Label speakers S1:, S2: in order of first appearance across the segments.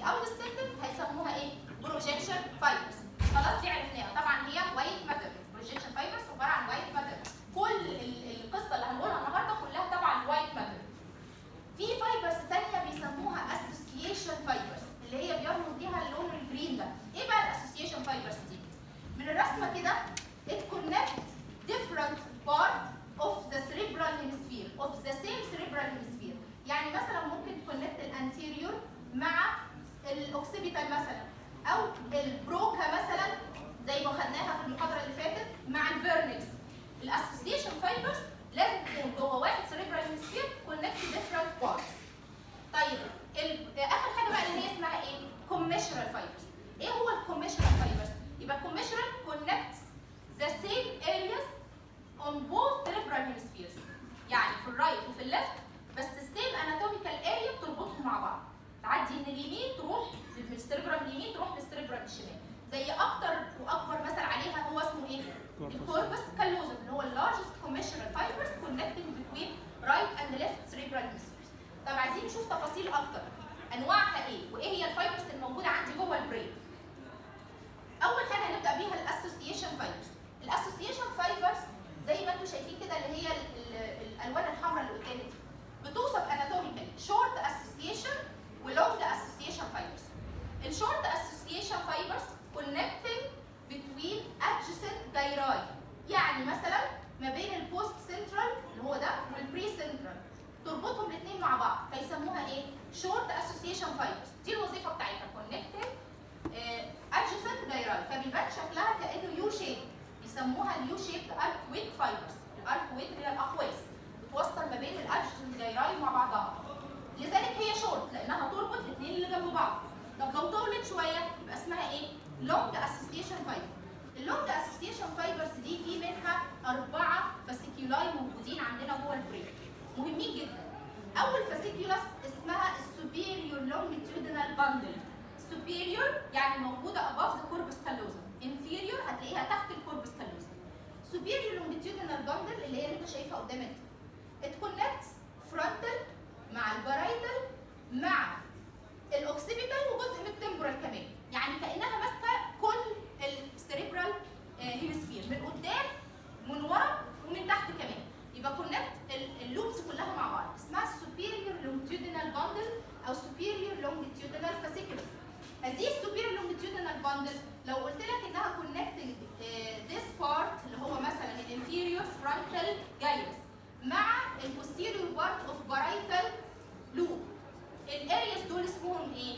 S1: او ديستندنت هيسموها ايه؟ بروجيكشن فايبرز خلاص دي عرفناها طبعا هي وايت ماتر بروجيكشن فايبرز عباره عن وايت ماتر كل ال- القصه اللي هنقولها النهارده كلها طبعا وايت ماتر في فايبرز ثانيه بيسموها اسوسيشن فايبرز اللي هي بيرمز ليها اللون الجرين ده ايه بقى الاسوسيشن فايبرز دي من الرسمه كده it connect different part of the cerebral hemisphere of the same cerebral hemisphere يعني مثلا ممكن تكونكت الانتيريور مع الاوكسيبيتال مثلا او البروكا مثلا زي ما خدناها في المحاضره اللي فاتت مع الفيرنكس الاسوسيشن فايبرز لازم تكون جوه واحد cerebral hemisphere connect different parts طيب ال- اخر حاجه بقى اللي هي اسمها ايه؟ كوميشنال فايبرز. ايه هو الكوميشنال فايبرز؟ يبقى كوميشنال connects the same areas on both cerebral hemispheres. يعني في الرايت وفي الليفت بس السيم اناتوميكال اريا بتربطهم مع بعض. تعدي من اليمين تروح من السيربرم اليمين تروح للسيربرم الشمال. زي اكتر واكبر مثل عليها هو اسمه ايه؟ الكوربس كالوزم اللي هو اللارجست كوميشنال فايبرز connecting between right and left cerebral hemispheres. طب عايزين نشوف تفاصيل اكتر انواعها ايه وايه هي الفايبرز الموجوده عندي جوه البرين اول حاجه هنبدا بيها الاسوسيشن فايبرز الاسوسيشن فايبرز زي ما انتم شايفين كده اللي هي ال- ال- الالوان الحمراء اللي قدامك دي بتوصف اناتوميكالي شورت اسوسيشن ولونج اسوسيشن فايبرز الشورت اسوسيشن فايبرز connecting between adjacent gyri يعني مثلا ما بين البوست سنترال اللي هو ده والبري سنترال تربطهم الاثنين مع بعض فيسموها ايه؟ شورت اسوسيشن فايبرز دي الوظيفه بتاعتها كونكتنج ادجسنت جايراي فبيبان شكلها كانه يو شيب بيسموها اليو شيب اركويت فايبرز الاركويت هي الاقواس بتوصل ما بين الادجسنت جايراي مع بعضها لذلك هي شورت لانها تربط الاثنين اللي جنب بعض طب لو طولت شويه يبقى اسمها ايه؟ لونج اسوسيشن فايبر اللونج اسوسيشن فايبرز دي في منها اربعه فاسيكيولاي موجودين عندنا جوه البرين مهمين جدا اول فاسيكيولاس اسمها السوبيريور لونجيتيودينال باندل سوبيريور يعني موجوده above the corpus callosum inferior هتلاقيها تحت الكوربس كالوزم superior longitudinal bundle اللي هي اللي انت شايفها قدامك دي it connects frontal مع البرايتال مع الاوكسيبيتال وجزء من التمبرال كمان يعني كانها ماسكه كل السريبرال هيمسفير من قدام من ورا ومن تحت كمان يبقى كونكت اللوبس كلها مع بعض اسمها superior longitudinal bundle او superior longitudinal fasciculus هذه السوبيريور longitudinal bundle لو قلت لك انها connecting uh, this part اللي هو مثلا الانفيريور frontal gyrus مع البوستيريور بارت اوف بارايتال لوب الارياس دول اسمهم ايه؟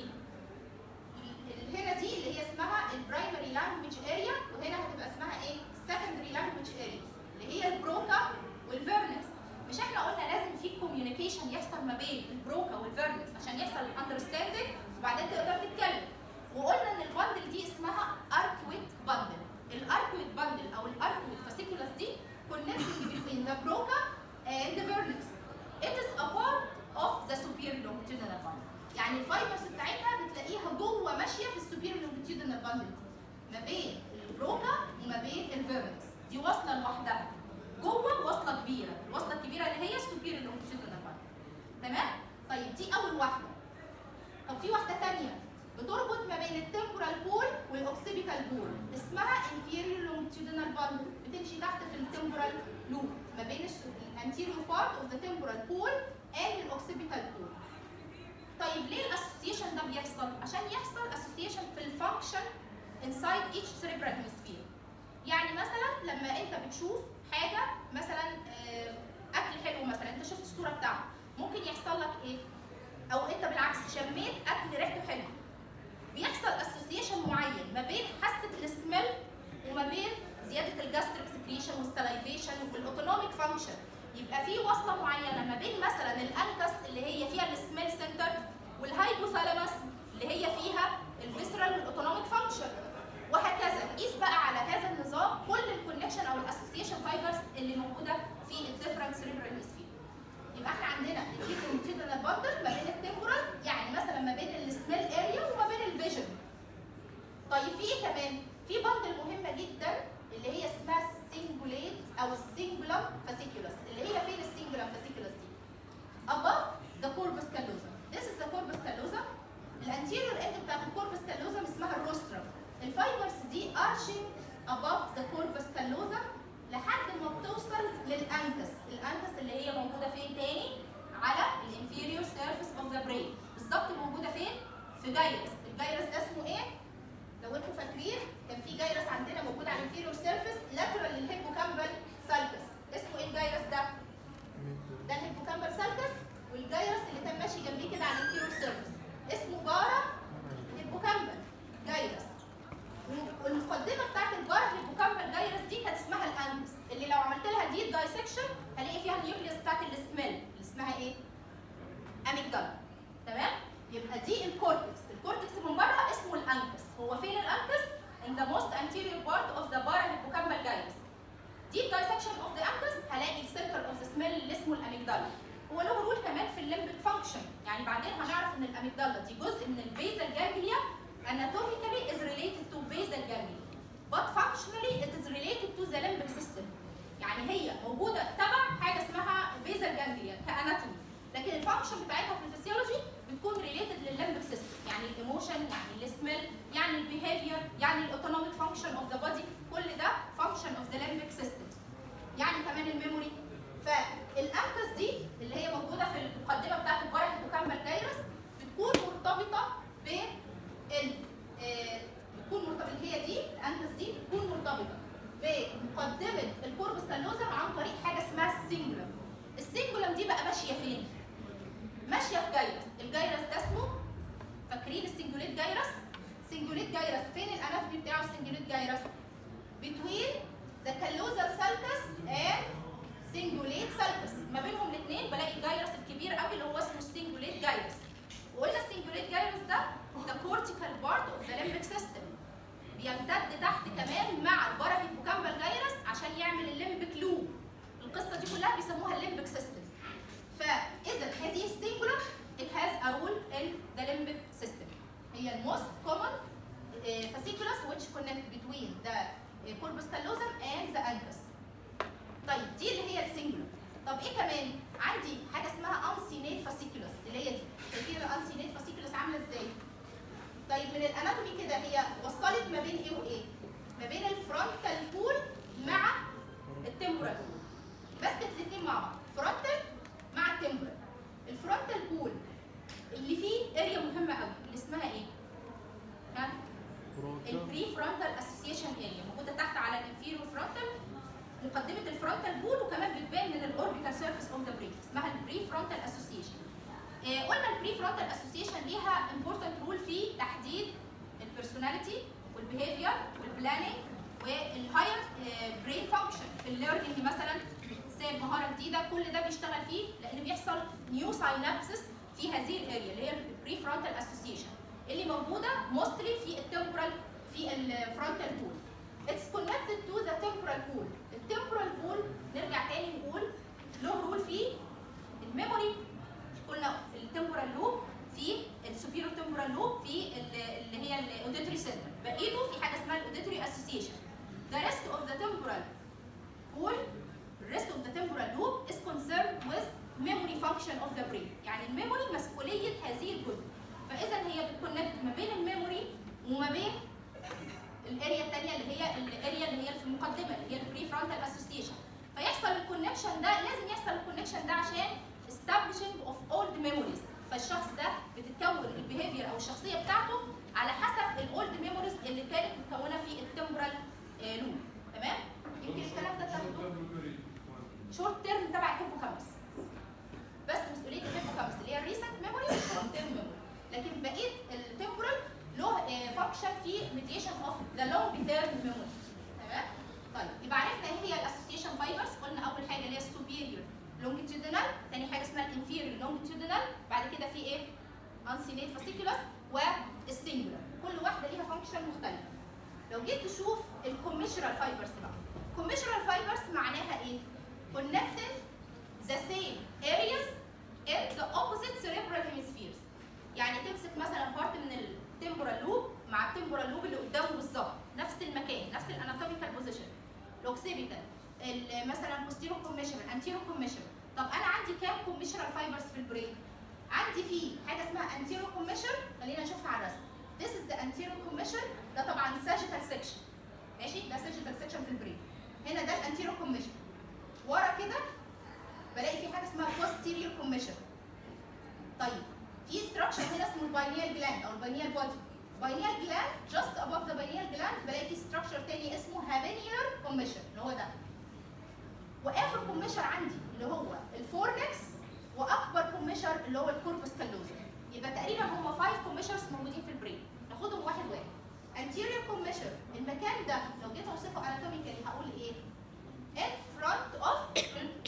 S1: ال- هنا دي اللي هي اسمها البرايمري لانجوج اريا وهنا هتبقى اسمها ايه؟ السكندري لانجوج اريا اللي هي البروكا والفيرنكس مش احنا قلنا لازم في كوميونيكيشن يحصل ما بين البروكا والفيرنكس عشان يحصل اندرستاندنج وبعدين تقدر تتكلم وقلنا ان البندل دي اسمها اركويت بندل الاركويت بندل او الاركويت فاسيكولاس دي connecting between the broca and the vernix it is a part of the superior longitudinal bundle يعني الفايبرز بتاعتها بتلاقيها جوه ماشيه في السوبيريور longitudinal bundle دي ما بين البروكا وما بين الفيرنكس دي واصله لوحدها جوه واصله كبيره الواصله الكبيره اللي هي السوبيريور longitudinal bundle تمام طيب دي اول واحده طب في واحده ثانيه بتربط ما بين التمبورال بول والاوكسيبيتال بول اسمها inferior longitudinal bundle بتمشي تحت في التمبورال لوب ما بين الانتيريور بارت اوف ذا temporal بول and الاوكسيبيتال بول طيب ليه الاسوسيشن ده بيحصل؟ عشان يحصل اسوسيشن في الفانكشن inside each cerebral hemisphere يعني مثلا لما انت بتشوف حاجه مثلا آه، اكل حلو مثلا انت شفت الصوره بتاعته ممكن يحصل لك ايه؟ او انت بالعكس شميت اكل ريحته حلوه بيحصل اسوسيشن معين ما بين حاسه السميل وما بين زياده الجاستريك سكريشن والسلايفيشن والاوتونوميك فانكشن يبقى في وصله معينه ما بين مثلا الانكس اللي هي فيها السميل سنتر والهايبوثالاموس اللي هي فيها الفيسرال والاوتونوميك فانكشن وهكذا قيس بقى على هذا النظام كل الكونكشن او الاسوسيشن فايبرز اللي موجوده في الديفرنت سيريبرال هيمسفير يبقى احنا عندنا الكونتينال بندل ما بين التمبورال يعني مثلا ما بين السميل اريا وما بين الفيجن طيب في ايه كمان في بندل مهمه جدا اللي هي اسمها السنجوليت او السنجولم فاسيكولس اللي هي فين السنجولم فاسيكولس دي above the corpus callosum this is the corpus callosum الانتيريور اند بتاعت الكوربس كالوزم اسمها الروسترم الفايبرز دي ارشنج above ذا كوربس كالوزم لحد ما بتوصل للانكس الانكس اللي هي موجوده فين تاني على الانفيريور سيرفيس اوف ذا برين بالظبط موجوده فين في جايرس الجايرس ده اسمه ايه لو انتوا فاكرين كان في جايرس عندنا موجود على الانفيريور سيرفيس لاترال للهيبوكامبال سالكس اسمه ايه الجايرس ده ده الهيبوكامبال سالكس والجايرس اللي كان ماشي جنبيه كده على الانفيريور سيرفيس اسمه بارا هيبوكامبال جايرس والمقدمه بتاعت البارا هيبوكامبال جايرس دي كانت اسمها الانكس اللي لو عملت لها دي دايسكشن هلاقي فيها النيوكليوس بتاعت السميل اللي اسمها ايه؟ اميجدالا تمام؟ يبقى دي الكورتكس الكورتكس من بره اسمه الانكس هو فين الانكس؟ in the most anterior part of the parahippocampal gyrus دي الدايسكشن اوف ذا انكس هلاقي السنتر اوف ذا سميل اللي اسمه الاميجدالا هو له رول كمان في الليمبك فانكشن يعني بعدين هنعرف ان الاميجدالا دي جزء من البيزال جانجليا anatomically is related to basal ganglia but functionally it is related to the limbic system يعني هي موجوده تبع حاجه اسمها basal ganglia كاناتومي لكن الفانكشن بتاعتها في الفسيولوجي بتكون ريليتد للليمبك سيستم يعني الايموشن يعني السميل يعني البيهيفير يعني الاوتونوميك فانكشن اوف ذا بودي كل ده فانكشن اوف ذا ليمبك سيستم يعني كمان الميموري فالانكس دي اللي هي موجوده في المقدمه بتاعت البارahippocampal جايرس بتكون مرتبطه ب ال آه، بتكون مرتبطه اللي هي دي الانكس دي بتكون مرتبطه بمقدمه الكوربس كالوزم عن طريق حاجه اسمها السنجولم السنجولم دي بقى ماشيه فين؟ ماشيه في جايرس الجايرس ده اسمه فاكرين السنجوليت جايرس؟ سنجوليت جايرس فين الاناتومي بتاعه السنجوليت جايرس؟ between the callosal sulcus and cingulate sulcus ما بينهم الاثنين بلاقي الجايرس الكبير قوي اللي هو اسمه السنجوليت جايرس وقلنا السنجوليت جايرس ده the cortical part of the limbic system بيمتد تحت كمان مع البارahippocampal جايرس عشان يعمل الليمبك لوب القصه دي كلها بيسموها الليمبك سيستم فاذا هذه السنجولار it has a role in the limbic system هي الموست common uh, fasciculus which connect between the uh, corpus callosum and the anus طيب دي اللي هي السنجولار طب ايه كمان عندي حاجه اسمها انسينيت فاسيكولس اللي هي دي شايفين الانسينيت فاسيكولس عامله ازاي طيب من الاناتومي كده هي وصلت ما بين ايه وايه ما بين الفرونتال بول مع التمبورال بول مسكت الاثنين مع بعض فرونتال مع التمبورال الفرونتال بول اللي فيه اريا مهمه قوي اللي اسمها ايه ها البري فرونتال اسوسيشن اريا موجوده تحت على الانفيرو فرونتال مقدمه الفرونتال بول وكمان بتبان من الاوربيتال سيرفيس اوف ذا برين اسمها البري فرونتال اسوسيشن قلنا البري فرونتال اسوسيشن ليها امبورتنت رول في تحديد البيرسوناليتي والبيهيفير والبلاننج والهاير برين فانكشن في الليرنينج مثلا ساب مهاره جديده كل ده بيشتغل فيه لان بيحصل نيو ساينابسس في هذه الاريا اللي هي البري فرونتال اسوسيشن اللي موجوده موستلي في التمبورال في الفرونتال بول It's connected to the temporal pool. التمبورال بول نرجع تاني نقول له رول في الميموري قلنا التمبورال لوب في السوبيرو تمبورال لوب في اللي هي الاوديتوري سنتر بقيته في حاجه اسمها الاوديتوري اسوسيشن The rest of the temporal pool the rest of the temporal loop is concerned with memory function of the brain يعني الميموري مسؤوليه هذه الجزء فاذا هي بتكونكت ما بين الميموري وما بين الاريا الثانيه اللي هي الاريا اللي هي في المقدمه اللي هي البري فرونتال اسوسيشن فيحصل الكونكشن ده لازم يحصل الكونكشن ده عشان establishing of old memories فالشخص ده بتتكون البيهيفير او الشخصيه بتاعته على حسب الاولد ميموريز اللي كانت متكونه في التمبرال لوب تمام يمكن الكلام ده تاخده شورت تيرم تبع الهيبوكامبس بس مسؤوليه الهيبوكامبس اللي هي الريسنت ميموري والشورت تيرم ميموري لكن بقيه التمبرال له فانكشن في ميديشن اوف ذا لونج تيرم ميموري تمام طيب يبقى عرفنا ايه هي الاسوسيشن فايبرز قلنا اول حاجه اللي هي السوبيريور لونجيتودينال ثاني حاجه اسمها الانفيريور لونجيتودينال بعد كده في ايه انسينيت فاسيكولس والسنجولار كل واحده ليها فانكشن مختلفه لو جيت تشوف الكوميشرال فايبرز بقى الكوميشرال فايبرز معناها ايه connecting the same areas in the opposite cerebral hemispheres يعني تمسك مثلا بارت من التمبورال لوب مع التمبورال لوب اللي قدامه بالظبط نفس المكان نفس الاناتوميكال بوزيشن الاوكسيبيتال مثلا بوستيرو كوميشرال انتيرو كوميشرال طب انا عندي كام كوميشرال فايبرز في البرين عندي فيه حاجه اسمها anterior commissure خلينا نشوفها على الرسم this is the anterior commissure ده طبعا sagittal section ماشي ده sagittal section في البرين هنا ده الانتيريور commissure ورا كده بلاقي في حاجه اسمها posterior commissure طيب في structure هنا اسمه الباينيال جلاند او الباينيال بودي باينيال جلاند just above the pineal gland بلاقي في structure تاني اسمه habenular commissure اللي هو ده واخر كوميشر عندي اللي هو الفورنكس واكبر كوميشر اللي هو الكوربس كالوزم يبقى تقريبا هم 5 كوميشرز موجودين في البرين ناخدهم واحد واحد anterior commissure المكان ده لو جيت اوصفه anatomically هقول ايه in front of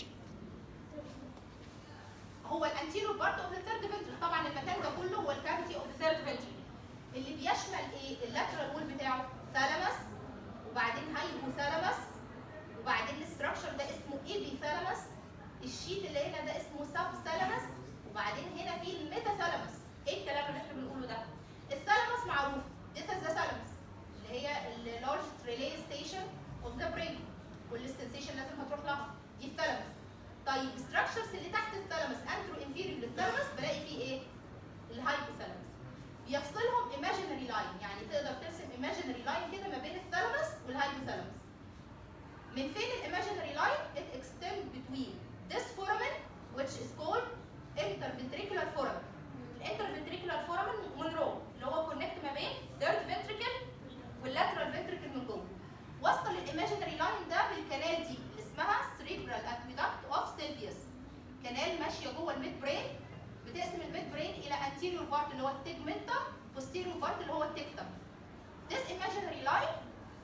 S1: هو الانتيريور بارت اوف ذا ثيرد فنتري طبعا المكان ده كله هو الكافيتي اوف ذا ثيرد فنتري اللي بيشمل ايه اللاترال وول بتاعه ثالاموس وبعدين هايبوثالاموس وبعدين الاستراكشر ده اسمه ايبي ثالاموس الشيت اللي هنا ده اسمه سب ثالاموس وبعدين هنا في الميتاثالاموس ايه الكلام اللي احنا بنقوله ده الثالاموس معروف this is the thalamus اللي هي اللارج ريلي ستيشن اوف ذا برين كل السنسيشن لازم هتروح لها دي الثالاموس طيب الستراكشرز اللي تحت الثالاموس انترو انفيريور للثالاموس بلاقي فيه ايه الهايبوثالاموس بيفصلهم imaginary line يعني تقدر ترسم imaginary line كده ما بين الثالاموس والهايبوثالاموس من فين الايماجينري لاين it extend between this foramen which is called interventricular foramen الانترفنتريكولار foramen من رو اللي هو كونكت ما بين third ventricle واللاترال ventricle من جوه وصل الايماجينري لاين ده بالكنال دي اللي اسمها cerebral aqueduct of Sylvius كنال ماشيه جوه الميد برين بتقسم الميد برين الى anterior part اللي هو التجمنتم posterior part اللي هو التكتم this imaginary line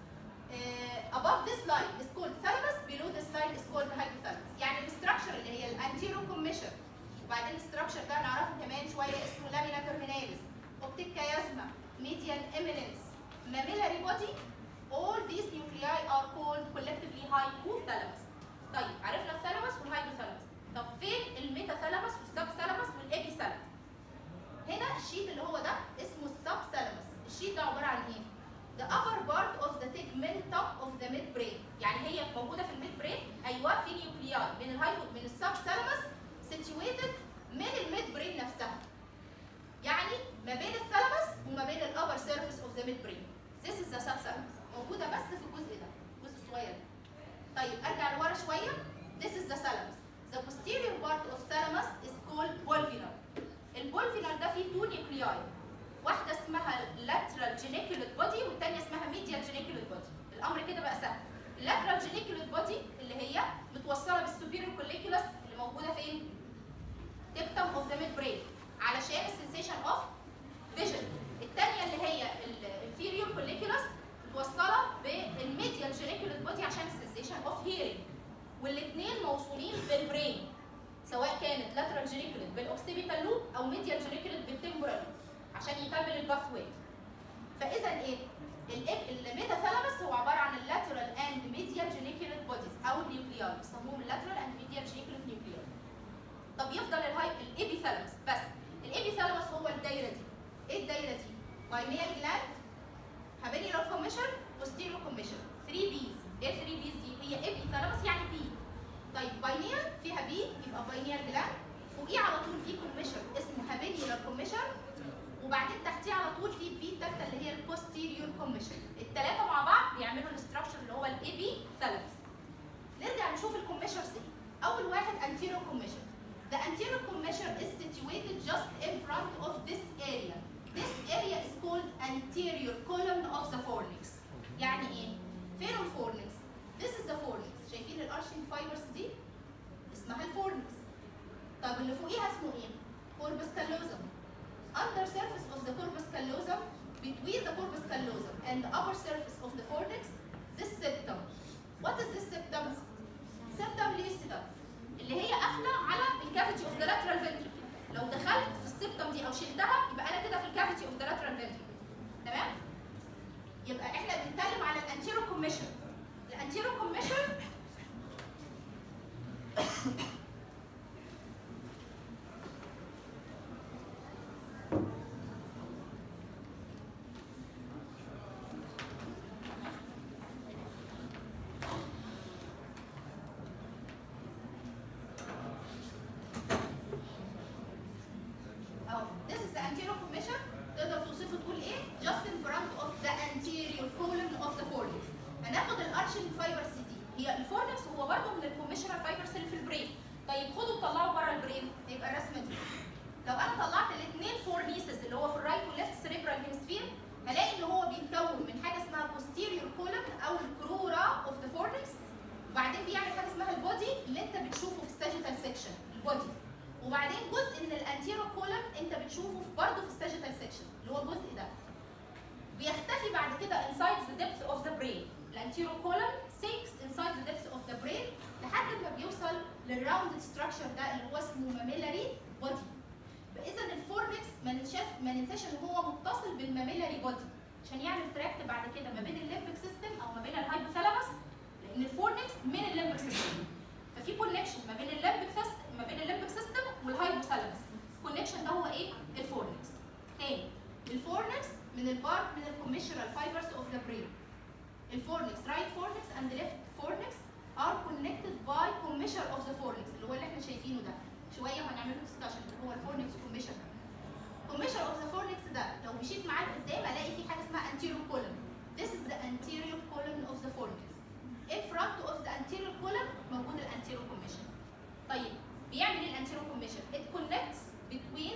S1: uh, above this line is called thalamus below this line is called hypothalamus يعني الاستراكشر اللي هي الانتيرو commissure وبعدين الاستراكشر ده نعرفه كمان شويه اسمه لامينا ترميناليس اوبتيك كيازما ميديان eminence mammillary body all these nuclei are called collectively hypothalamus طيب عرفنا الثالاموس والهايبوثالاموس طب فين الميتاثالاموس والسبثالاموس والابيثالاموس هنا الشيت اللي هو ده اسمه السبثالاموس الشيت ده عباره عن ايه the upper part of the tegmentum of the midbrain يعني هي موجوده في الميد برين ايوه في نيوكلياي من الهايبو من السبثالاموس situated من الميد برين نفسها يعني ما بين الثالاموس وما بين الابر سيرفيس اوف ذا ميد برين this is the subthalamus موجوده بس في الجزء ده الجزء الصغير ده طيب ارجع لورا شويه this is the thalamus the posterior part of thalamus is called volvular الفولفينال ده فيه تو نيوكلياي واحده اسمها lateral geniculate body والثانيه اسمها medial geniculate body الامر كده بقى سهل اللاترال geniculate body اللي هي متوصله بالسوبيريور كوليكولاس اللي موجوده فين تكتم اوف ذا ميد برين علشان السنسيشن اوف فيجن الثانيه اللي هي الانفيريور كوليكولاس متوصله بالميديال جينيكوليت بودي عشان السنسيشن اوف هيرنج والاثنين موصولين بالبرين سواء كانت لاترال جينيكوليت بالاوكسيبيتال لوب او ميديال جينيكوليت بالتمبورال لوب عشان يكمل الباث واي فاذا ايه الميتاثالاموس هو عباره عن اللاترال اند ميديال جينيكوليت بوديز او النيوكليار بيسموهم اللاترال اند ميديال جينيكوليت نيوكليار طب يفضل الهاي الابيثالاموس بس الابيثالاموس هو الدايره دي ايه الدايره دي باينيال جلاند هابينيولار كوميشن بوستيريور كوميشن 3 بيز ايه 3 بيز دي هي ابيثالاموس يعني بي طيب باينيال فيها بي يبقى باينيال جلاند فوقيه على طول في كوميشن اسمه هابينيولار كوميشن وبعدين تحتيه على طول في بي الثالثه اللي هي البوستيريور كوميشن الثلاثه مع بعض بيعملوا الاستراكشر اللي هو الابي ثالاموس نرجع نشوف الكوميشرز ايه اول واحد anterior commissure the anterior commissure is situated just in front of this area this area is called anterior column of the fornix يعني ايه فين الفورنكس this is the fornix شايفين الارشين فايبرز دي اسمها الفورنكس طب اللي فوقيها اسمه ايه corpus callosum under surface of the corpus callosum between the corpus callosum and the upper surface of the fornix this septum what is this septum septum lucidum اللي هي قافله على الكافيتي اوف ذا lateral ventricle لو دخلت في السبتم دي او شلتها يبقى انا كده في الكافيتي اوف ذا lateral ventricle تمام يبقى احنا بنتكلم على الانتيرو كوميشن الانتيرو كوميشن anterior commissure تقدر توصفه تقول ايه just in front of the anterior column of the fornix هناخد الارشنج فايبرز دي هي الفورنكس هو برضه من الكوميشنال فايبرز اللي في البرين طيب خدوا طلعوا بره البرين يبقى الرسمه دي لو انا طلعت الاثنين فورنيسز اللي هو في الرايت والليفت سريبرال هيمسفير هلاقي ان هو بيتكون من حاجه اسمها posterior column او الكرورا اوف ذا فورنكس وبعدين بيعمل حاجه اسمها البودي اللي انت بتشوفه في الساجيتال سيكشن البودي وبعدين جزء من الانتيرو كولم انت بتشوفه في برضه في الساجيتال سيكشن اللي هو الجزء ده بيختفي بعد كده inside the depth of the brain الانتيرو كولم sinks inside the depth of the brain لحد ما بيوصل للراوند ستراكشر ده اللي هو اسمه ماميلاري بودي اذا الفورنكس ما ننساش ما ننساش ان هو متصل بالماميلاري بودي عشان يعمل تراكت بعد كده ما بين الليمبك سيستم او ما بين الهايبوثالاموس لان الفورنكس من الليمبك سيستم ففي كونكشن ما بين الليمبك سيستم ما بين الليمبك سيستم والهايبوثالاموس الكونكشن ده هو ايه الفورنكس تاني الفورنكس من البارت من الكوميشنال فايبرز اوف ذا برين الفورنكس رايت فورنكس اند ليفت فورنكس are connected by commissure of the fornix اللي هو اللي احنا شايفينه ده شويه هنعمل له ديسكشن اللي هو الفورنكس كوميشر كوميشر اوف ذا فورنكس ده لو مشيت معاه لقدام الاقي في حاجه اسمها anterior column this is the anterior column of the fornix in front of the anterior column موجود الانتيريور كوميشن طيب بيعمل ايه الانتيريور كوميشن it connects between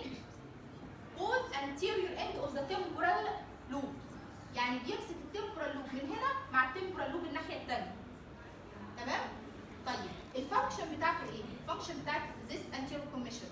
S1: both anterior end of the temporal loop يعني بيمسك التمبورال لوب من هنا مع التمبورال لوب الناحيه الثانيه تمام طيب الفانكشن بتاعته ايه الفانكشن بتاعت this anterior commission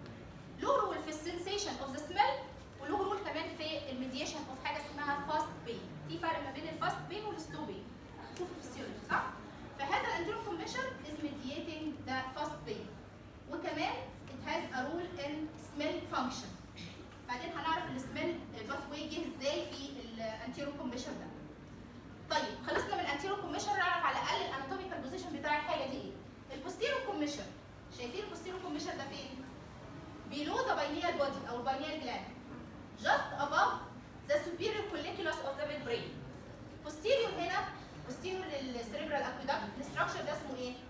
S1: له رول في السنسيشن اوف ذا سميل وله رول كمان في الميديشن اوف حاجه اسمها فاست بين في فرق ما بين الفاست بين والسلو بين شوف الفسيولوجي صح فهذا الانتيرو كوميشن is mediating the fast pain وكمان it has a role in smell function بعدين هنعرف السميل باث واي جه ازاي في الانتيرو كوميشن ده طيب خلصنا من الانتيرو كوميشن نعرف على الاقل الاناتوميكال بوزيشن بتاع الحاجه دي ايه البوستيرو كوميشن شايفين البوستيرو كوميشن ده فين below the pineal body او pineal gland just above the superior colliculus of the midbrain posterior هنا posterior للcerebral aqueduct الستراكشر ده اسمه ايه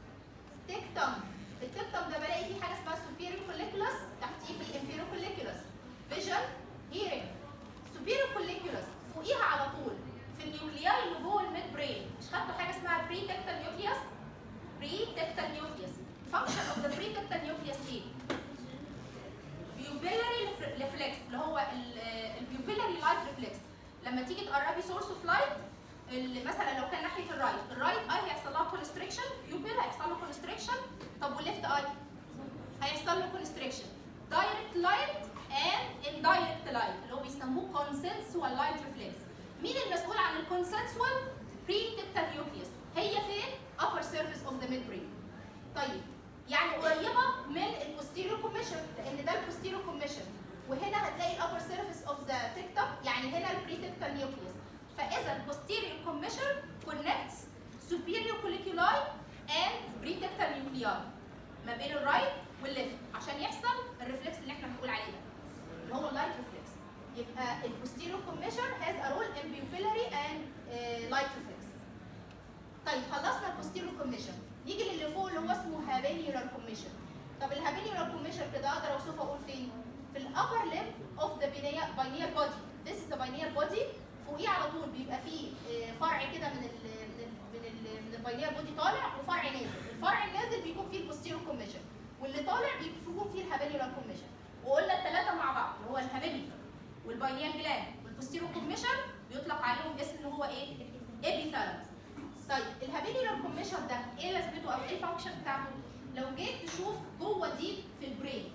S1: ستيكتم التكتم ده بلاقي فيه حاجه اسمها superior colliculus تحتيه في inferior colliculus vision hearing superior colliculus فوقيها على طول في النيوكلياي اللي جوه الميد برين مش خدتوا حاجه اسمها بري تكتال نيوكليوس بري تكتال نيوكليوس function of the pre tectal nucleus ايه بيوبيلاري ريفلكس اللي هو البيوبيلاري لايت ريفلكس لما تيجي تقربي سورس اوف لايت مثلا لو كان ناحيه الرايت الرايت اي هيحصل لها كونستريكشن بيوبيل هيحصل له كونستريكشن طب والليفت اي هيحصل له كونستريكشن دايركت لايت اند اندايركت لايت اللي هو بيسموه كونسنسوال لايت ريفلكس مين المسؤول عن الكونسنسوال بري تكتال نيوكليوس هي فين upper surface of the midbrain طيب يعني قريبه من البوستيريور كوميشن لان ده البوستيريور كوميشن وهنا هتلاقي الابر سيرفيس اوف ذا تكتم يعني هنا البري تكتال نيوكليوس فاذا البوستيريور كوميشن كونكتس superior colliculi and pretectal nuclei ما بين الرايت والليفت عشان يحصل الريفلكس اللي احنا بنقول عليه ده اللي هو اللايت ريفلكس يبقى البوستيريور كوميشن has a role in pupillary and uh, light reflex طيب خلصنا البوستيريور كوميشن نيجي للي فوق اللي هو اسمه هابينيولار كوميشن طب الهابينيولار كوميشن كده اقدر اوصفه اقول فين؟ في الابر ليم اوف ذا بينيال بودي ذيس از ذا بينيال بودي فوقيه على طول بيبقى فيه آه، فرع كده من ال من ال من ال من البينيال بودي طالع وفرع نازل الفرع النازل بيكون فيه البوستيريور كوميشن واللي طالع بيكون فيه الهابينيولار كوميشن وقلنا الثلاثه مع بعض اللي هو الهابينيولار والبينيال جلاند والبوستيريور كوميشن بيطلق عليهم اسم اللي هو ايه؟ ابيثالاموس طيب الهابيليولار كوميشن ده ايه لازمته او ايه الفانكشن بتاعته؟ لو جيت تشوف جوه دي في البرين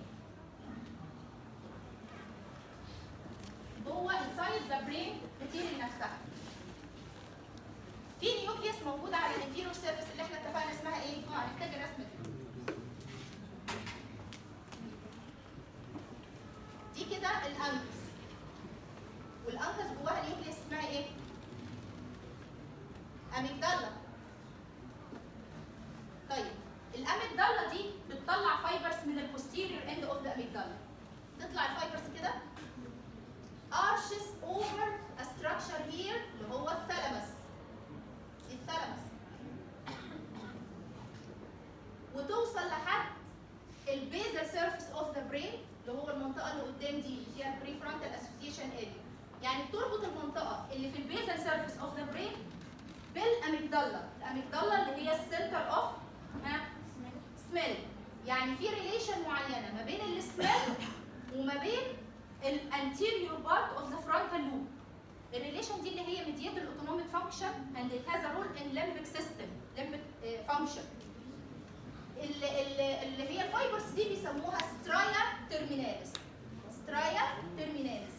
S1: جوه انسايد ذا برين ماتيريال نفسها في نيوكليوس موجوده على الانفيرو سيرفيس اللي احنا اتفقنا اسمها ايه؟ اه هنحتاج الرسمه دي دي كده الانكس والانكس جواها نيوكليوس اسمها ايه؟ اميجدالا طيب الاميجدالا دي بتطلع فايبرز من البوستيريور اند اوف ذا اميجدالا تطلع الفايبرز كده arches over a structure here اللي هو الثالاموس الثالاموس وتوصل لحد البيزل سيرفيس اوف ذا برين اللي هو المنطقه اللي قدام دي اللي فيها البرين بتربط المنطقه اللي في البيزل سيرفيس اوف ذا برين بالاميجدالا الاميجدالا اللي هي السنتر اوف سميل يعني في ريليشن معينه ما بين السميل وما بين الانتيريور بارت اوف ذا فرونتال لوب الريليشن دي اللي هي ميديات الاوتونوميك فانكشن اند ات هاز ا رول ان ليمبك سيستم ليمبك فانكشن اللي هي الفايبرز دي بيسموها سترايا تيرميناليس سترايا تيرميناليس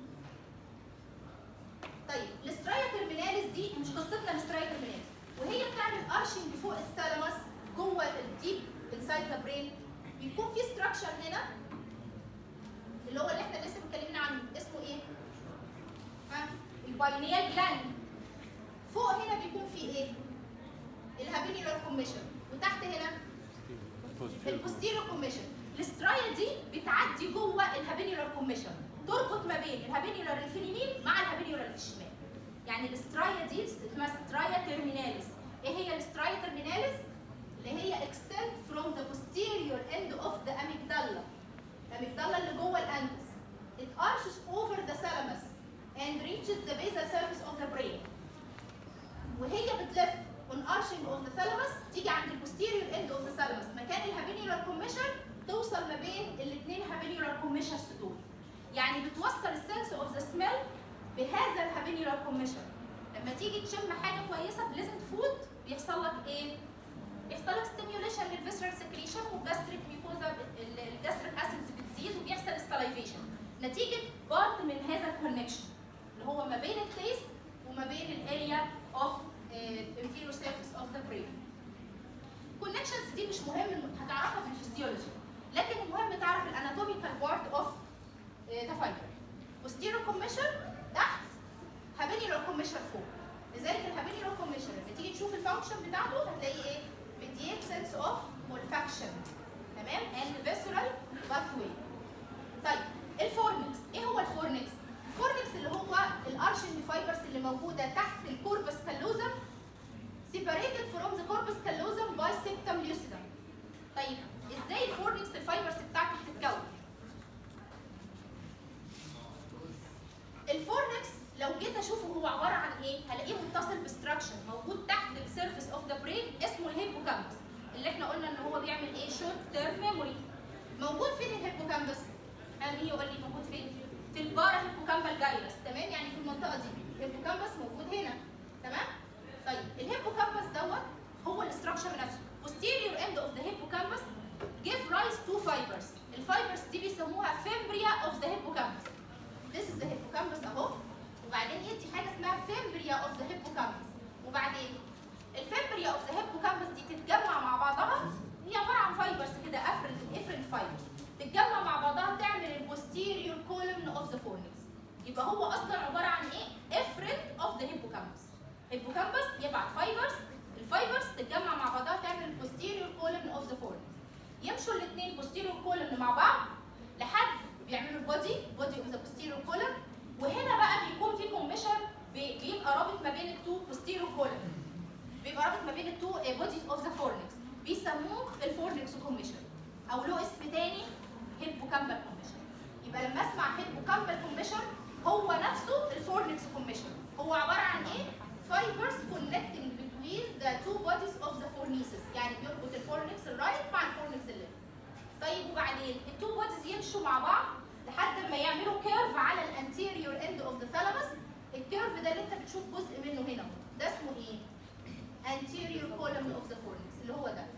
S1: طيب السترايا تيرميناليس دي مش قصتنا السترايا تيرميناليس وهي بتعمل ارشنج فوق الثالاموس جوه الديب انسايد ذا برين بيكون في ستراكشر هنا اللي هو اللي احنا لسه اتكلمنا عنه اسمه ايه؟ ها؟ الباينيال جلاند فوق هنا بيكون في ايه؟ الهابيليولار كوميشن وتحت هنا البوستيريور كوميشن السترايا دي بتعدي جوه الهابيليولار كوميشن تربط ما بين الهابيليولار اللي في اليمين مع الهابيليولار اللي في الشمال يعني السترايا دي اسمها سترايا تيرميناليس ايه هي السترايا تيرميناليس اللي هي extend from the posterior end of the amygdala الاميجدالا اللي جوه الانكس it arches over the thalamus and reaches the basal surface of the brain وهي بتلف on arching of the thalamus تيجي عند البوستيريور end of the thalamus مكان الهابيليولار كوميشن توصل ما بين الاثنين هابيليولار كوميشنز دول يعني بتوصل السنس اوف ذا سميل بهذا الهابيليولار كوميشن لما تيجي تشم حاجه كويسه لازم تفوت بيحصل لك ايه؟ بيحصل لك ستيميوليشن للفيسرال سكريشن والجاستريك ميكوزا الجاستريك اسيدز بتزيد وبيحصل السلايفيشن نتيجه بارت من هذا الكونكشن اللي هو ما بين التيست وما بين الاريا اوف انفيريور سيرفيس اوف ذا برين الكونكشنز دي مش مهم هتعرفها في الفسيولوجي لكن المهم تعرف الاناتوميكال بارت اوف ذا فايبر posterior كوميشن تحت هابيليولار كوميشن فوق لذلك الهابيليولار كوميشن لما تيجي تشوف الفانكشن بتاعته هتلاقي ايه mediate sense of olfaction تمام and visceral pathway طيب الفورنكس ايه هو الفورنكس الفورنكس اللي هو الارشنج فايبرز اللي موجوده تحت الكوربس كالوزم separated from the corpus callosum by septum lucidum طيب ازاي الفورنكس الفايبرز بتاعته بتتكون الفورنكس لو جيت اشوفه هو عباره عن ايه هلاقيه متصل بستراكشر موجود تحت السيرفيس اوف ذا برين اسمه الهيبوكامبس اللي احنا قلنا ان هو بيعمل ايه شورت تيرم ميموري موجود فين الهيبوكامبس قال لي يقول لي موجود فين في البارا هيبوكامبال جايرس تمام يعني في المنطقه دي الهيبوكامبس موجود هنا تمام طيب الهيبوكامبس دوت هو الاستراكشر نفسه posterior end of the hippocampus give rise to fibers الفايبرز دي بيسموها fibria of the hippocampus this is the hippocampus اهو وبعدين يدي حاجه اسمها فيمبريا اوف ذا هيبوكامبس وبعدين الفيمبريا اوف ذا هيبوكامبس دي تتجمع مع بعضها هي عباره عن فايبرز كده افرنت افرنت فايبرز تتجمع مع بعضها تعمل البوستيريور كولمن اوف ذا فورنكس يبقى هو اصلا عباره عن ايه؟ افرنت اوف ذا هيبوكامبس هيبوكامبس يبعت فايبرز الفايبرز تتجمع مع بعضها تعمل البوستيريور كولمن اوف ذا فورنكس يمشوا الاثنين بوستيريور كولمن مع بعض لحد بيعملوا البودي بودي اوف ذا بوستيريور كولمن وهنا بقى بيكون في كوميشن بيبقى رابط ما بين التو بوستيريور كولم بيبقى رابط ما بين التو بوديز اوف ذا فورنكس بيسموه الفورنكس كوميشن او له اسم تاني هيبوكامبال كوميشن يبقى لما اسمع هيبوكامبال كوميشن هو نفسه الفورنكس كوميشن هو عباره عن ايه؟ fibers connecting between the two bodies of the fornices يعني بيربط الفورنكس الرايت مع الفورنكس الليفت طيب وبعدين التو بوديز يمشوا مع بعض لحد ما يعملوا كيرف على الانتيريور اند اوف ذا ثالاموس الكيرف ده اللي انت بتشوف جزء منه هنا اهو ده اسمه ايه؟ anterior column of the fornix اللي هو ده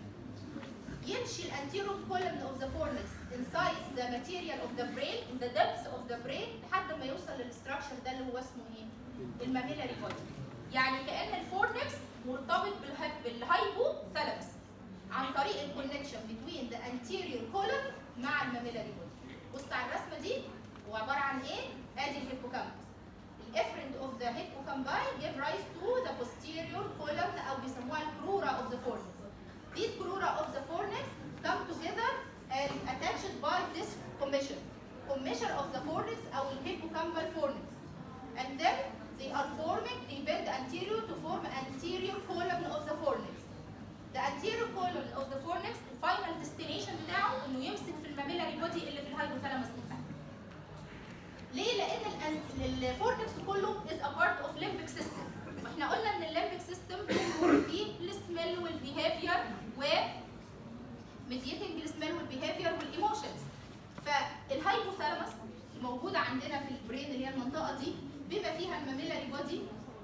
S1: يمشي الانتيريور column of the fornix inside the material of the brain in the depths of the brain لحد ما يوصل للستراكشر ده اللي هو اسمه ايه؟ الماميلاري بودي يعني كان الفورنكس مرتبط بالهاي- بالهايبو ثالاموس عن طريق الكونكشن between the anterior column مع الماميلاري بودي بص على الرسمه دي هو عباره عن ايه؟ ادي الهيبوكامبس. الافرنت اوف ذا هيبوكامباي give rise to the posterior column او بيسموها الكرورا of the fornix. These crura of the fornix come together and attached by this commission. Commission of the fornix او الهيبوكامبال fornix. And then they are forming, they bend anterior to form anterior column of the fornix. The anterior column of the fornix الفاينل destination بتاعه انه يمسك في الماميلاري بودي اللي في الهايبوثالاموس بتاعه. ليه؟ لان الأن- الفورنكس كله ميديتنج السميل والبيهيفير والايموشنز فالهايبوثالاموس الموجوده عندنا في البرين اللي هي المنطقه دي بما فيها الماميلاري بودي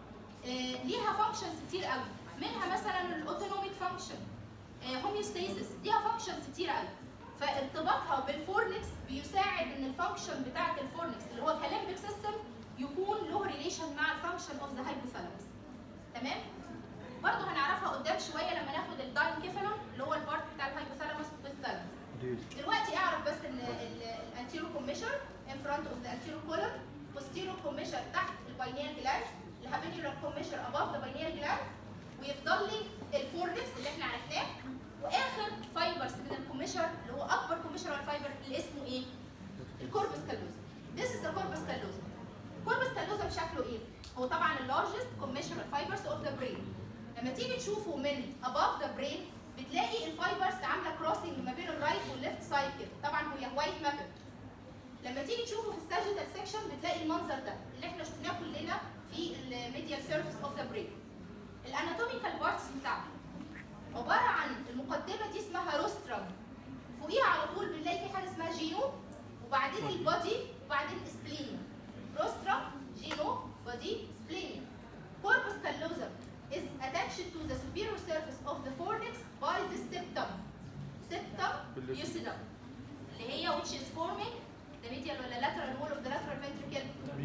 S1: آه، ليها فانكشنز كتير قوي منها مثلا الاوتونوميك فانكشن هوميوستاسيس ليها فانكشنز كتير قوي فارتباطها بالفورنكس بيساعد ان الفانكشن بتاعه الفورنكس اللي هو كلامبك سيستم يكون له ريليشن مع الفانكشن اوف ذا هايبوثالاموس تمام برضه هنعرفها قدام شويه لما ناخد الداينكيفالون اللي هو البارت بتاع الهايبوثالاموس والثالاموس دلوقتي اعرف بس ان الانتيرو كوميشر ان فرونت اوف ذا انتيرو كولوم posterior كوميشر تحت الباينيال جلاند الهابيلولار كوميشر above ذا باينيال جلاند ويفضل لي الفورنكس اللي احنا عرفناه واخر فايبرز من الكوميشر اللي هو اكبر كوميشر فايبر اللي اسمه ايه؟ الكوربس كالوزم This is the corpus callosum. corpus callosum شكله ايه؟ هو طبعا اللارجست commissural fibers of the brain. لما تيجي تشوفه من above the brain بتلاقي الفايبرز عامله كروسنج ما بين الرايت والليفت سايد كده، طبعا هي وايت ماتر. لما تيجي تشوفه في الساجيتال سيكشن بتلاقي المنظر ده اللي احنا شفناه كلنا في الميديال سيرفيس اوف ذا برين. الاناتوميكال بارتس بتاعته عباره عن المقدمه دي اسمها روسترم فوقيها على طول بنلاقي في حاجه اسمها جينو وبعدين البادي وبعدين سبلينيوم روسترم جينو بادي سبلينيوم corpus callosum is attached to the superior surface of the fornix by the septum septum lucidum اللي هي which is forming the medial ولا lateral wall of the lateral ventricle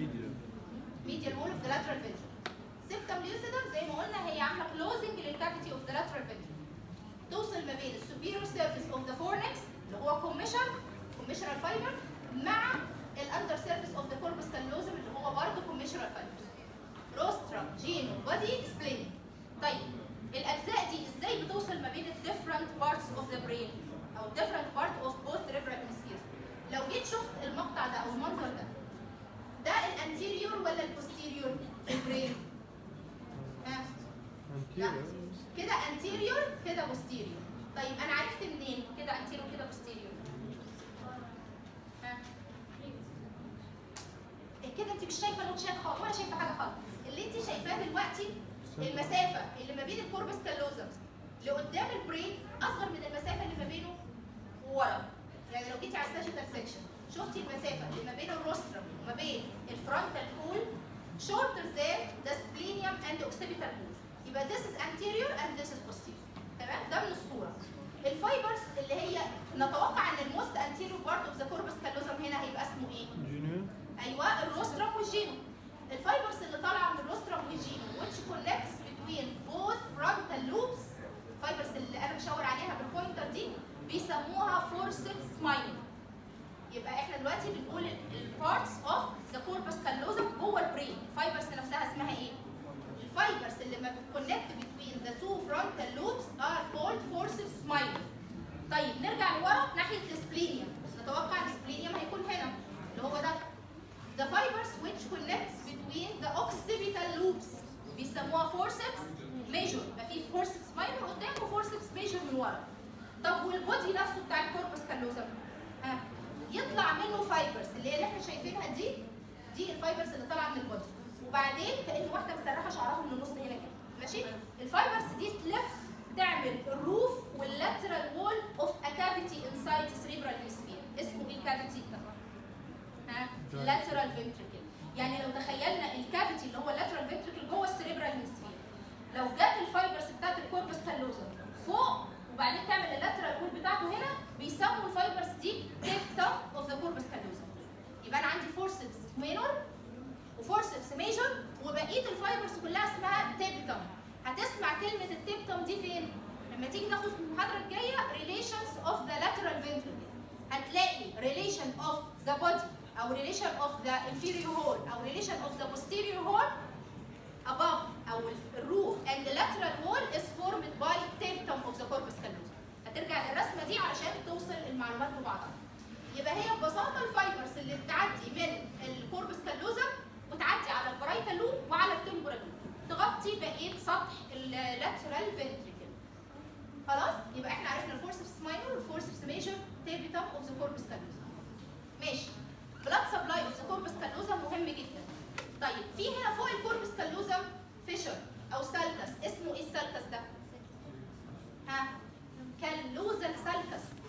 S1: medial wall of the lateral ventricle septum lucidum زي ما قلنا هي عامله closing للكافيتي of the lateral ventricle توصل ما بين السوبيريور سيرفيس اوف ذا فورنكس اللي هو كوميشن كوميشنال فايبر مع الاندر سيرفيس اوف ذا كوربس كالوزم اللي هو برضه كوميشنال فايبرز روسترا جينو بودي سبلين طيب الاجزاء دي ازاي بتوصل ما بين الديفرنت بارتس اوف ذا برين او ديفرنت بارت اوف بوث cerebral hemispheres لو جيت شفت المقطع ده او المنظر ده ده الانتيريور ولا البوستيريور في البرين؟ ها لا كده انتيريور كده بوستيريور طيب انا عرفت منين كده انتيريور كده بوستيريور ها كده انت مش شايفه نوتشات خالص ولا شايفه حاجه خالص اللي انت شايفاه دلوقتي المسافه اللي ما بين الكوربس كالوزم لقدام البرين اصغر من المسافه اللي ما بينه وورا يعني لو جيتي على الساجيتال سيكشن شفتي المسافه اللي ما بين الروسترم وما بين الفرونتال كول shorter than the splenium and occipital bone يبقى this is anterior and this is posterior تمام ده من الصوره الفايبرز اللي هي نتوقع ان الموست anterior part of the corpus callosum هنا هيبقى اسمه ايه؟ ايوه الروسترم والجينو الفايبرز اللي طالعه من الروسترم والجينو which connects between both frontal lobes الفايبرز اللي انا بشاور عليها بالبوينتر دي بيسموها forceps minor يبقى احنا دلوقتي بنقول البارتس اوف ذا كوربس كالوزم جوه البرين الفايبرز نفسها اسمها ايه؟ الفايبرز اللي ما بتكونكت between the two frontal lobes are called forceps minor طيب نرجع لورا ناحيه السبلينيوم نتوقع السبلينيوم هيكون هنا اللي هو ده the fibers which connects between the occipital lobes بيسموها forceps major يبقى في forceps minor قدام وforceps major من ورا طب والبودي نفسه بتاع الكوربس كالوزم ها يطلع منه فايبرز اللي هي اللي احنا شايفينها دي دي الفايبرز اللي طالعه من البودي وبعدين كان واحده مسرحه شعرها من النص هنا كده ماشي الفايبرز دي تلف تعمل الروف واللاترال وول اوف ا كافيتي انسايد سريبرال هيمسفير اسمه ايه الكافيتي ده؟ ها لاترال فنتريكل يعني لو تخيلنا الكافيتي اللي هو اللاترال فنتريكل جوه السريبرال هيمسفير لو جت الفايبرز بتاعت الكوربس كالوزم فوق وبعدين تعمل اللاترال وول بتاعته هنا بيسموا الفايبرز دي تيبتم اوف ذا كوربس كالوزم يبقى انا عندي فورسبس مينور وفورسبس ميجور وبقيه الفايبرز كلها اسمها تيبتم هتسمع كلمه التيبتم دي فين؟ لما تيجي ناخد في المحاضره الجايه relations of the lateral ventricle هتلاقي relation of the body او relation of the inferior wall او relation of the posterior wall above او الروف and the lateral wall is formed by tectum of the corpus callosum هترجع للرسمه دي علشان توصل المعلومات ببعضها يبقى هي ببساطه الفايبرز اللي بتعدي من الكوربس كالوزم وتعدي على البرايتال لوب وعلى التمبورال لوب تغطي بقيه سطح اللاترال فنتريكل خلاص يبقى احنا عرفنا الفورسبس ماينور والفورسبس ميجر تيبيتم اوف ذا كوربس كالوزم ماشي بلاد سبلاي اوف ذا كوربس كالوزم مهم جدا طيب في هنا فوق الكوربس كالوزم فيشر او سالكس اسمه ايه السالكس ده؟ ها كالوزال سالكس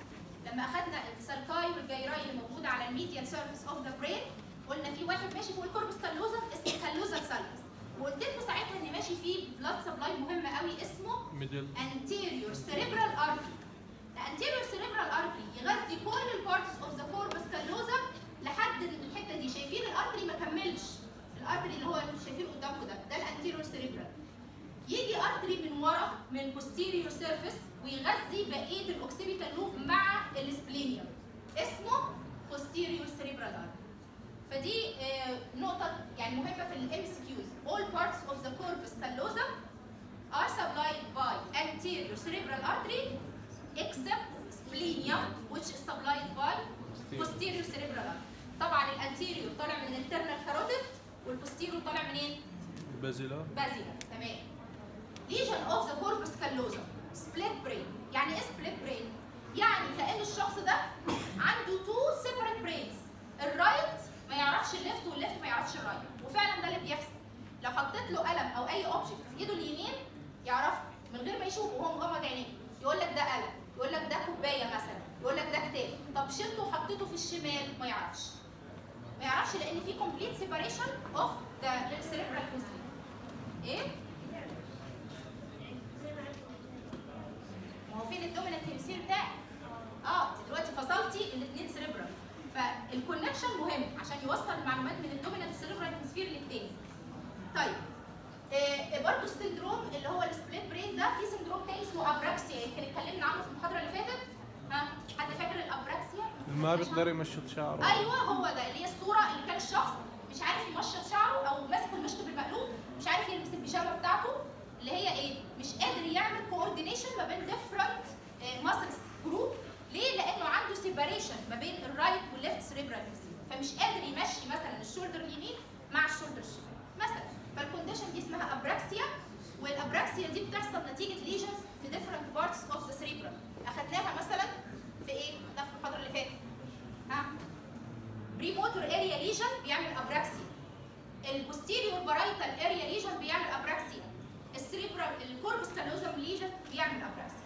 S1: سيرفيس اوف ذا برين قلنا في واحد ماشي فوق الكوربس كالوزم اسمه كالوزم سالفس وقلت لكم ساعتها ان ماشي فيه بلاد سبلاي مهم قوي اسمه
S2: ميدل
S1: anterior cerebral artery the anterior cerebral artery يغذي كل البارتس اوف ذا corpus callosum لحد الحته دي شايفين الارتري ما كملش الارتري اللي هو انتوا شايفينه قدامكم ده ده الانتيريور cerebral يجي ارتري من ورا من posterior surface ويغذي بقيه الاوكسيبيتال لوب مع السبلينيوم اسمه posterior cerebral artery فدي آه، نقطة يعني مهمة في الام اس كيوز all parts of the corpus callosum are supplied by anterior cerebral artery except splenium which is supplied by posterior cerebral artery طبعا الانتيريور طالع من الانترنال كاروتيد والبوستيريور طالع منين؟
S2: بازيلا
S1: بازيلا تمام lesion of the corpus callosum split brain يعني ايه split brain؟ يعني كأن الشخص ده عنده two separate brains الرايت ما يعرفش الليفت والليفت ما يعرفش الرايت وفعلا ده اللي بيحصل لو حطيت له قلم او اي اوبجكت في ايده اليمين يعرفه من غير ما يشوفه وهو مغمض عينيه يقول لك ده قلم يقول لك ده كوبايه مثلا يقول لك ده كتاب طب شلته وحطيته في الشمال ما يعرفش ما يعرفش لان في complete separation of the cerebral hemisphere ايه ما هو فين الدومينانت هيمسفير بتاعك اه انت دلوقتي فصلتي الاثنين سيريبرال فالكونكشن مهم عشان يوصل المعلومات من الدومينانت سيريبرال هيمسفير للتاني طيب آه برضه السندروم اللي هو السبليت برين ده في سندروم تاني اسمه ابراكسيا يمكن اتكلمنا عنه في المحاضره اللي فاتت ها حد فاكر الابراكسيا؟
S2: ما بيقدر يمشط شعره
S1: ايوه هو ده اللي هي الصوره اللي كان الشخص مش عارف يمشط شعره او ماسك المشط بالمقلوب مش عارف يلبس البيجامه بتاعته اللي هي ايه مش قادر يعمل كوردينيشن ما بين ديفرنت ماسلز جروب ليه لانه عنده سيباريشن ما بين الرايت والليفت سريبرال فمش قادر يمشي مثلا الشولدر اليمين مع الشولدر الشمال مثلا فالكونديشن دي اسمها ابراكسيا والابراكسيا دي بتحصل نتيجه ليجنز في ديفرنت بارتس اوف ذا سريبرال اخدناها مثلا في ايه؟ ده في المحاضره اللي فاتت ها بريموتور اريا ليجن بيعمل ابراكسيا البوستيريور بارايتال اريا ليجن بيعمل ابراكسيا السريبرال الكوربس كالوزم ليجن بيعمل ابراكسيا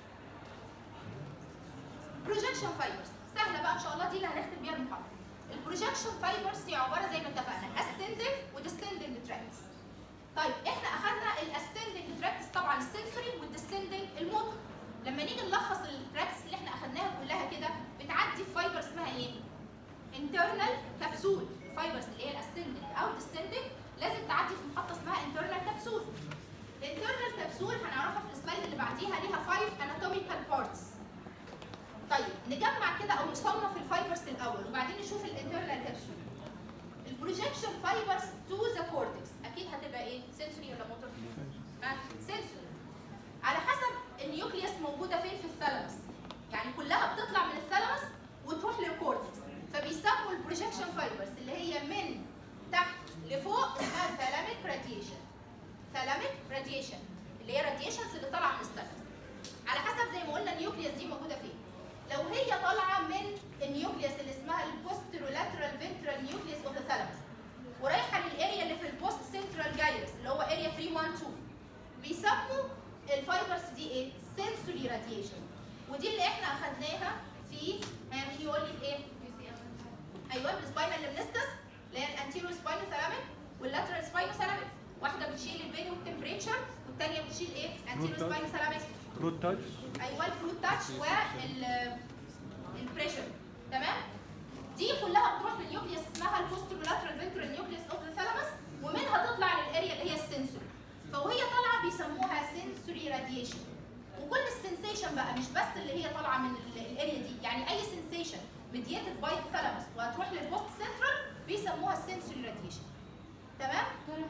S1: بروجكشن فايبرز سهله بقى ان شاء الله دي اللي هنختم بيها المحاضره البروجكشن فايبرز هي عباره زي ما اتفقنا اسcending وديسcending تراكس طيب احنا اخذنا الاسcending تراكس طبعا السنسوري والديسcending الموتور لما نيجي نلخص التراكس اللي احنا اخذناها كلها كده بتعدي في فايبر اسمها ايه internal كبسول الفايبرز اللي هي الاسcending او descending لازم تعدي في محطه اسمها internal كبسول الانترنال كبسول هنعرفها في السلايد اللي بعديها ليها 5 anatomical parts طيب نجمع كده او نصنف الفايبرز الاول وبعدين نشوف الانترنال كبسول البروجكشن فايبرز تو ذا كورتكس اكيد هتبقى ايه سنسوري ولا موتور سنسوري على حسب النيوكليوس موجوده فين في الثالاموس يعني كلها بتطلع من الثالاموس وتروح للكورتكس فبيسموا البروجكشن فايبرز اللي هي من تحت لفوق اسمها ثالاميك راديشن ثالاميك راديشن اللي هي راديشنز اللي طالعه من الثالاموس على حسب زي ما قلنا النيوكليوس دي موجوده فين لو هي طالعه من النيوكليوس اللي اسمها البوسترولاترال فينترال نيوكليوس اوف ذا ثالاموس ورايحه للاريا اللي في البوست سنترال جايرس اللي هو اريا 312 بيسموا الفايبرز دي ايه؟ سنسوري راديشن ودي اللي احنا اخدناها في ها مين يقول لي في ايه؟ ايوه السباينال لمنستس اللي هي الانتيرو سباينو ثالاميك واللاترال سباينو ثالاميك واحده بتشيل البين والتمبريتشر والثانيه بتشيل ايه؟ انتيرو
S2: Root touch.
S1: سباينو ثالاميك
S2: روت تاتش
S1: ايوه الفروت تاتش وال البريشر تمام دي كلها بتروح للنيوكليوس اسمها البوسترولاترال فينترال نيوكليوس اوف ذا ثالاموس ومنها تطلع للاريا اللي هي السنسوري فوهي طالعه بيسموها سنسوري راديشن وكل السنسيشن بقى مش بس اللي هي طالعه من ال- الاريا دي يعني اي سنسيشن مديتد باي الثالاموس وهتروح للبوست سنترال بيسموها سنسوري راديشن تمام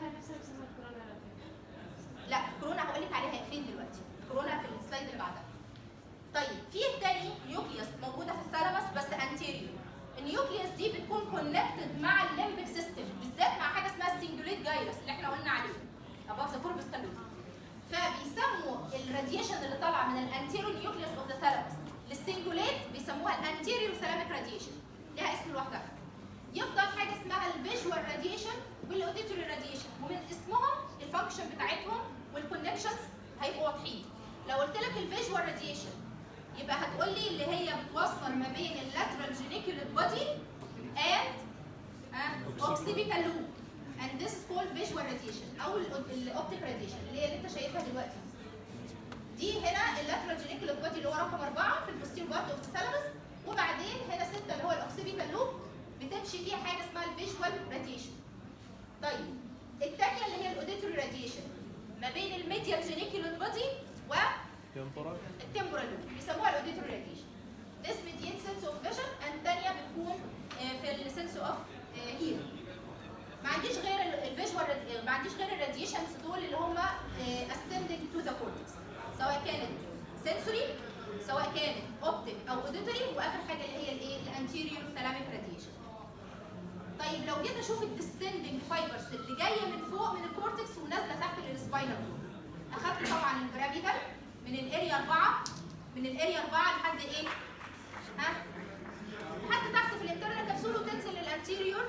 S1: لا كورونا هقول لك عليها فين دلوقتي كورونا في السلايد اللي بعدها طيب في التاني نيوكليوس موجوده في الثالاموس بس انتيريور النيوكليوس دي بتكون كونكتد مع الليمبك سيستم بالذات مع حاجه اسمها السنجوليت جايرس اللي احنا قلنا عليه above the corpus callosum فبيسموا الراديشن اللي طالعه من الانتيريور نيوكليوس اوف ذا ثالاموس للسنجوليت بيسموها الانتيريور ثالاميك راديشن ليها اسم لوحدها يفضل حاجه اسمها الفيجوال راديشن والاوديتوري راديشن ومن اسمهم الفانكشن بتاعتهم والكونكشنز هيبقوا واضحين لو قلت لك الفيجوال راديشن يبقى هتقول لي اللي هي بتوصل ما بين اللاترال جينيكوليت بودي and uh, occipital loop and this is called visual radiation او الاوبتيك radiation اللي هي اللي انت شايفها دلوقتي دي هنا اللاترال جينيكال بودي اللي هو رقم أربعة في البوستير بارت اوف الثالاموس وبعدين هنا ستة اللي هو الاوكسيبيتال لوب بتمشي فيها حاجة اسمها الفيجوال راديشن طيب الثانية اللي هي الاوديتوري راديشن ما بين الميديال جينيكال بودي
S2: تمبورال
S1: والتمبورال لوب بيسموها الاوديتوري راديشن This mediates sense of vision and الثانية بتكون آه، في السنس اوف hearing ما عنديش غير الفيجوال ما عنديش غير الراديشنز دول اللي هم ascending to the cortex سواء كانت sensory سواء كانت optic او auditory واخر حاجه اللي هي الايه الانتيريور ثالاميك راديشن طيب لو جيت اشوف الديسندنج فايبرز اللي جايه من فوق من الكورتكس ونازله تحت للسباينال اخدت طبعا الجرافيكال من الاريا 4 من الاريا 4 لحد ايه؟ ها؟ لحد تحت في الانترنال كبسول وتنزل للانتيريور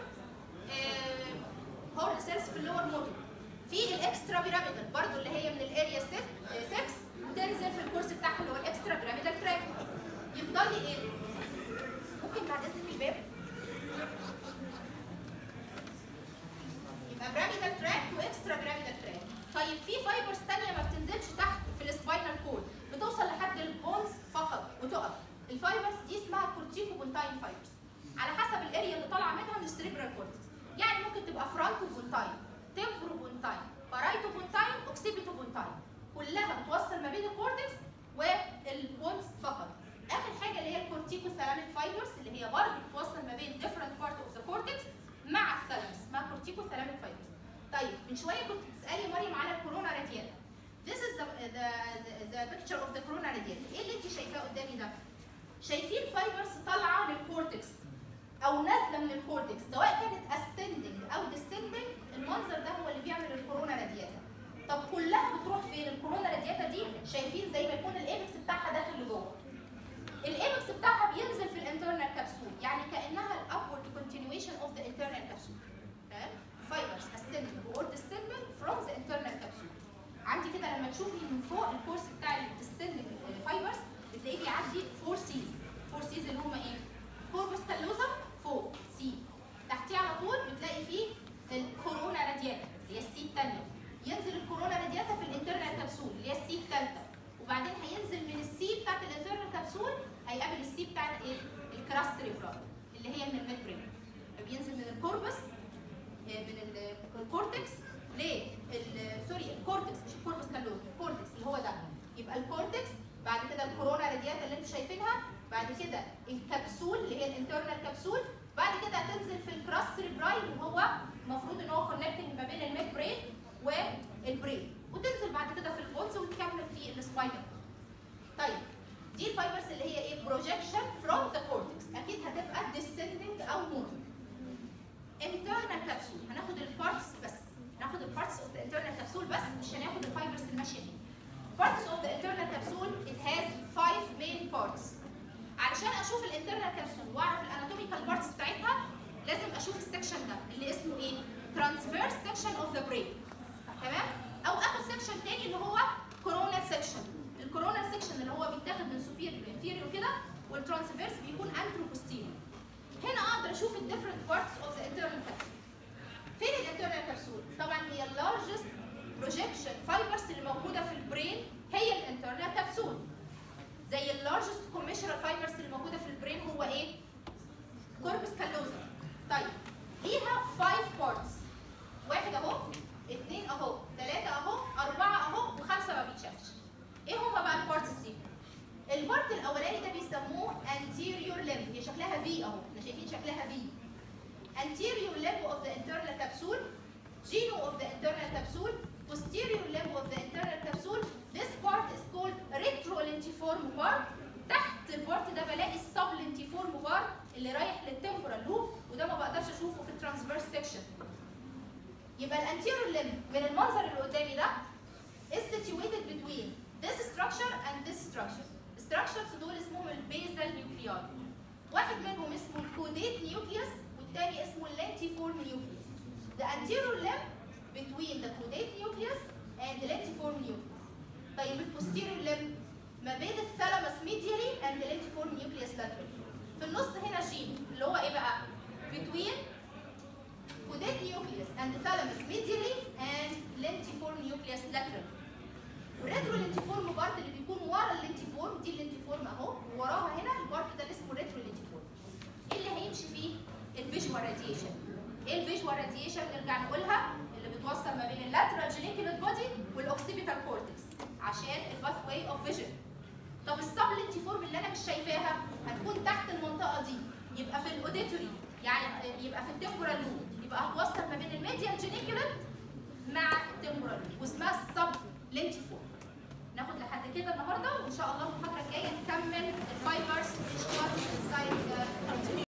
S1: هورن سيلز في اللور موتور في الاكسترا بيراميدال برضو اللي هي من الاريا 6 وتنزل في الكورس بتاعها اللي هو الاكسترا بيراميدال تراك يفضل لي ايه؟ ممكن بعد اذنك الباب يبقى بيراميدال تراك واكسترا بيراميدال تراك طيب في فايبرز ثانيه ما بتنزلش تحت في السباينال كورد بتوصل لحد البونز فقط وتقف الفايبرز دي اسمها كورتيكو بونتاين فايبرز على حسب الاريا اللي طالعه منها من السريبرال كورتكس يعني ممكن تبقى فرونتو بونتاين تمبرو بونتاين بارايتو بونتاين اوكسيبيتو بونتاين كلها بتوصل ما بين الكورتكس والبونز فقط اخر حاجه اللي هي الكورتيكو ثالاميك فايبرز اللي هي برضه بتوصل ما بين different part of the cortex مع الثالاموس اسمها كورتيكو ثالاميك فايبرز طيب من شويه كنت بتسالي مريم على الكورونا رادياتا This is the, the, the, the picture of the corona radiata. ايه اللي انت شايفاه قدامي ده؟ شايفين فايبرز طالعه للكورتكس او نازله من الكورتكس سواء كانت ascending او descending المنظر ده هو اللي بيعمل الكورونا رادياتا. طب كلها بتروح فين؟ الكورونا رادياتا دي شايفين زي ما يكون الايبكس بتاعها داخل لجوه. الايبكس بتاعها بينزل في الانترنال كبسول يعني كانها الابورد continuation of the internal capsule. تمام؟ fibers ascending or descending from the internal capsule. عندي كده لما تشوفي من فوق الكورس بتاع الديسندنج فايبرز بتلاقيه بيعدي 4 سيز 4 سيز اللي هم ايه؟ كوربس كالوزم فوق سي تحتيه على طول بتلاقي فيه الكورونا رادياتا اللي هي السي الثانيه ينزل الكورونا رادياتا في الانترنال كبسول اللي هي السي الثالثه وبعدين هينزل من السي بتاعت الانترنال كبسول هيقابل السي بتاعت ايه؟ الكراس سيريبرال اللي هي من الميدبرين بينزل من الكوربس آه، من ال- الكورتكس ليه؟ ال- سوري الكورتكس مش الكوربس كالوزم الكورتكس اللي هو ده يبقى الكورتكس بعد كده الكورونا رادياتا اللي انتوا شايفينها بعد كده الكبسول اللي هي الانترنال كبسول بعد كده هتنزل في الكراس سيريبراي وهو المفروض ان هو كونكتنج ما بين الميد برين والبرين وتنزل بعد كده في البونز وتكمل في السباينال طيب دي الفايبرز اللي هي ايه بروجكشن فروم ذا كورتكس اكيد هتبقى descending او موتور internal capsule هناخد البارتس بس هناخد البارتس اوف ذا internal capsule بس مش هناخد الفايبرز اللي ماشيه فيه parts of the internal capsule it has five main parts علشان اشوف الانترنال كبسول واعرف الاناتوميكال بارتس بتاعتها لازم اشوف السكشن ده اللي اسمه ايه transverse section of the brain تمام او اخد سكشن تاني اللي هو coronal section الكورونال سيكشن اللي هو بيتاخد من superior inferior كده والترانسفيرس بيكون antero posterior هنا اقدر اشوف الديفرنت بارتس اوف ذا انترنال كبسول فين الانترنال كبسول طبعا هي اللارجست بروجكشن فايبرز اللي موجوده في البرين هي الانترنال كبسول زي اللارجست كوميشنال فايبرز اللي موجوده في البرين هو ايه كوربس كالوزا طيب ليها 5 بارتس واحد اهو اثنين اهو ثلاثة اهو أربعة اهو وخمسة ما بيتشافش ايه هما بقى البارتس دي البارت الاولاني ده بيسموه anterior limb هي شكلها في اهو احنا شايفين شكلها في anterior limb of the internal capsule genu of the internal capsule posterior limb of the internal capsule this part is called retrolentiform part تحت البارت ده بلاقي السبلنتيفورم بارت اللي رايح للتمبرال لوب وده ما بقدرش اشوفه في الترانسفيرس سيكشن يبقى الانتيريور ليمب من المنظر اللي قدامي ده is situated between this structure and this structure structures دول اسمهم البيزال نيوكليار واحد منهم اسمه الكوديت نيوكليوس والتاني اسمه اللانتيفورم نيوكليوس the anterior limb between the caudate nucleus and the lentiform nucleus طيب البوستيريور limb ما بين الثالاموس ميديالي and the lentiform nucleus laterally في النص هنا جين اللي هو ايه بقى between caudate nucleus and thalamus medially and lentiform nucleus laterally الريترو لينتيفورم بارت اللي بيكون ورا اللينتيفورم دي اللينتيفورم اهو وراها هنا البارت ده اللي اسمه ريترو لينتيفورم ايه اللي هيمشي فيه الفيجوال راديشن ايه الفيجوال راديشن نرجع نقولها اللي بتوصل ما بين اللاترال جينيكولار بودي والاوكسيبيتال كورتكس عشان الباث واي اوف فيجن طب السب لينتيفورم اللي انا مش شايفاها هتكون تحت المنطقه دي يبقى في الاوديتوري يعني يبقى في التمبورال لوب يبقى هتوصل ما بين الميديال جينيكولار مع التمبورال لوب واسمها السب لينتيفورم ناخد لحد كده النهارده وان شاء الله المحاضره الجايه نكمل الفايبرز which was inside the